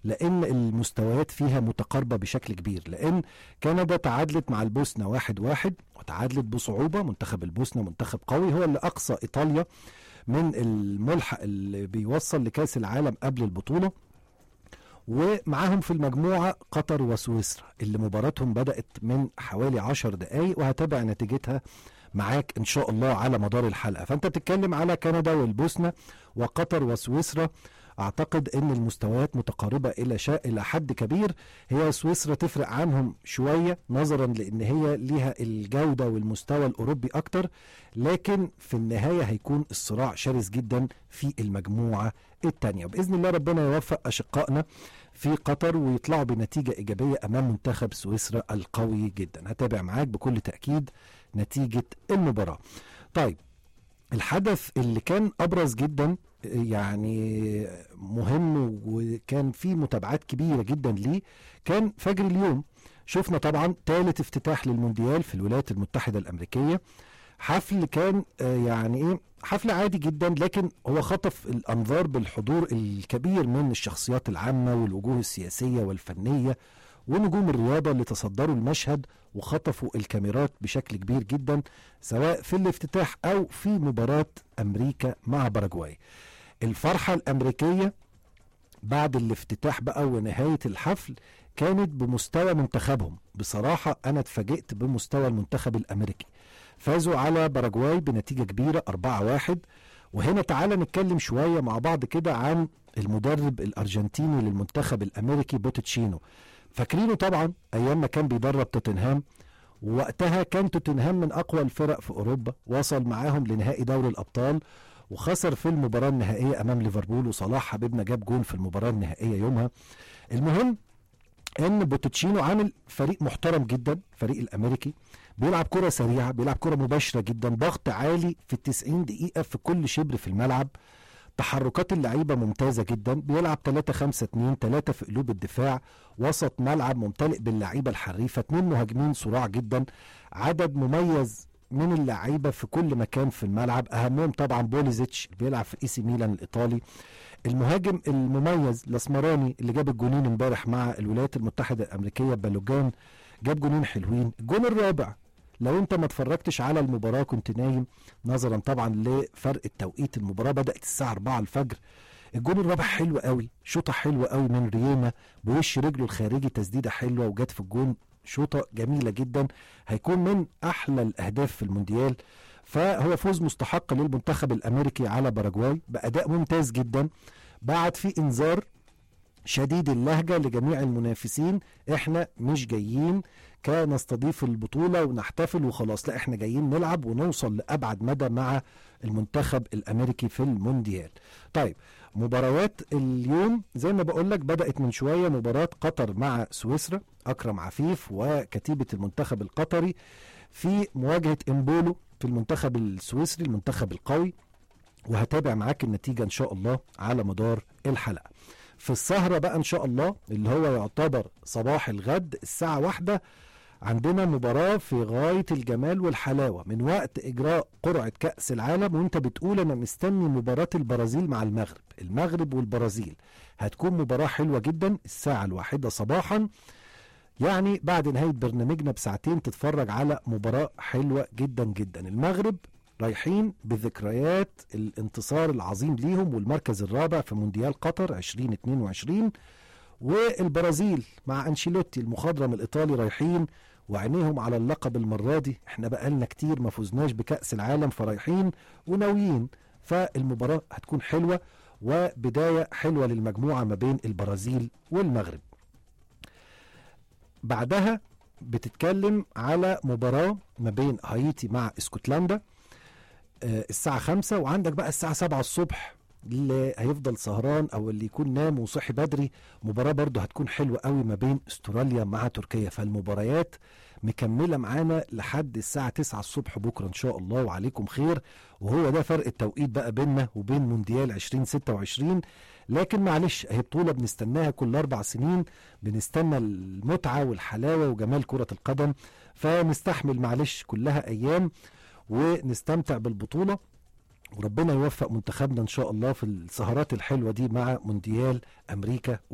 لان المستويات فيها متقاربه بشكل كبير لان كندا تعادلت مع البوسنه واحد واحد وتعادلت بصعوبه منتخب البوسنه منتخب قوي هو اللي اقصى ايطاليا من الملحق اللي بيوصل لكاس العالم قبل البطوله ومعاهم في المجموعة قطر وسويسرا اللي مباراتهم بدأت من حوالي عشر دقايق وهتابع نتيجتها معاك ان شاء الله على مدار الحلقة فانت بتتكلم على كندا والبوسنة وقطر وسويسرا اعتقد ان المستويات متقاربة الى شاء الى حد كبير هي سويسرا تفرق عنهم شوية نظرا لان هي ليها الجودة والمستوى الاوروبي اكتر لكن في النهاية هيكون الصراع شرس جدا في المجموعة التانية بإذن الله ربنا يوفق أشقائنا في قطر ويطلعوا بنتيجة إيجابية أمام منتخب سويسرا القوي جدا هتابع معاك بكل تأكيد نتيجة المباراة طيب الحدث اللي كان أبرز جدا يعني مهم وكان فيه متابعات كبيرة جدا ليه كان فجر اليوم شفنا طبعا ثالث افتتاح للمونديال في الولايات المتحدة الأمريكية حفل كان آه، يعني ايه حفل عادي جدا لكن هو خطف الانظار بالحضور الكبير من الشخصيات العامه والوجوه السياسيه والفنيه ونجوم الرياضه اللي تصدروا المشهد وخطفوا الكاميرات بشكل كبير جدا سواء في الافتتاح او في مباراه امريكا مع باراجواي. الفرحه الامريكيه بعد الافتتاح بقى ونهايه الحفل كانت بمستوى منتخبهم بصراحه انا اتفاجئت بمستوى المنتخب الامريكي فازوا على باراجواي بنتيجه كبيره 4-1 وهنا تعالى نتكلم شويه مع بعض كده عن المدرب الارجنتيني للمنتخب الامريكي بوتتشينو فاكرينه طبعا ايام ما كان بيدرب توتنهام ووقتها كان توتنهام من اقوى الفرق في اوروبا وصل معاهم لنهائي دوري الابطال وخسر في المباراه النهائيه امام ليفربول وصلاح حبيبنا جاب جون في المباراه النهائيه يومها المهم ان بوتتشينو عامل فريق محترم جدا فريق الامريكي بيلعب كرة سريعة بيلعب كرة مباشرة جدا ضغط عالي في التسعين دقيقة في كل شبر في الملعب تحركات اللعيبة ممتازة جدا بيلعب 3 5 2 3 في قلوب الدفاع وسط ملعب ممتلئ باللعيبة الحريفة اتنين مهاجمين صراع جدا عدد مميز من اللعيبة في كل مكان في الملعب أهمهم طبعا بوليزيتش بيلعب في اي سي ميلان الإيطالي المهاجم المميز الاسمراني اللي جاب الجونين امبارح مع الولايات المتحدة الأمريكية بالوجان جاب جونين حلوين الجون الرابع لو انت ما اتفرجتش على المباراه كنت نايم نظرا طبعا لفرق التوقيت المباراه بدات الساعه 4 الفجر الجون الرابع حلو قوي شوطه حلوه قوي من ريينا بوش رجله الخارجي تسديده حلوه وجت في الجون شوطه جميله جدا هيكون من احلى الاهداف في المونديال فهو فوز مستحق للمنتخب الامريكي على باراجواي باداء ممتاز جدا بعد فيه انذار شديد اللهجه لجميع المنافسين احنا مش جايين كنستضيف البطوله ونحتفل وخلاص لا احنا جايين نلعب ونوصل لابعد مدى مع المنتخب الامريكي في المونديال. طيب مباريات اليوم زي ما بقول لك بدات من شويه مباراه قطر مع سويسرا اكرم عفيف وكتيبه المنتخب القطري في مواجهه امبولو في المنتخب السويسري المنتخب القوي وهتابع معاك النتيجه ان شاء الله على مدار الحلقه. في السهرة بقى إن شاء الله اللي هو يعتبر صباح الغد الساعة واحدة عندنا مباراة في غاية الجمال والحلاوة من وقت إجراء قرعة كأس العالم وأنت بتقول أنا مستني مباراة البرازيل مع المغرب المغرب والبرازيل هتكون مباراة حلوة جدا الساعة الواحدة صباحا يعني بعد نهاية برنامجنا بساعتين تتفرج على مباراة حلوة جدا جدا المغرب رايحين بذكريات الانتصار العظيم ليهم والمركز الرابع في مونديال قطر 2022 والبرازيل مع انشيلوتي المخضرم الايطالي رايحين وعينيهم على اللقب المره دي احنا بقالنا كتير ما فزناش بكاس العالم فرايحين وناويين فالمباراه هتكون حلوه وبدايه حلوه للمجموعه ما بين البرازيل والمغرب بعدها بتتكلم على مباراه ما بين هايتي مع اسكتلندا آه، الساعة خمسة وعندك بقى الساعة سبعة الصبح اللي هيفضل سهران او اللي يكون نام وصحي بدري مباراة برضه هتكون حلوة قوي ما بين استراليا مع تركيا فالمباريات مكملة معانا لحد الساعة 9 الصبح بكرة ان شاء الله وعليكم خير وهو ده فرق التوقيت بقى بيننا وبين مونديال 2026 لكن معلش هي بطولة بنستناها كل اربع سنين بنستنى المتعة والحلاوة وجمال كرة القدم فنستحمل معلش كلها ايام ونستمتع بالبطولة وربنا يوفق منتخبنا ان شاء الله في السهرات الحلوة دي مع مونديال امريكا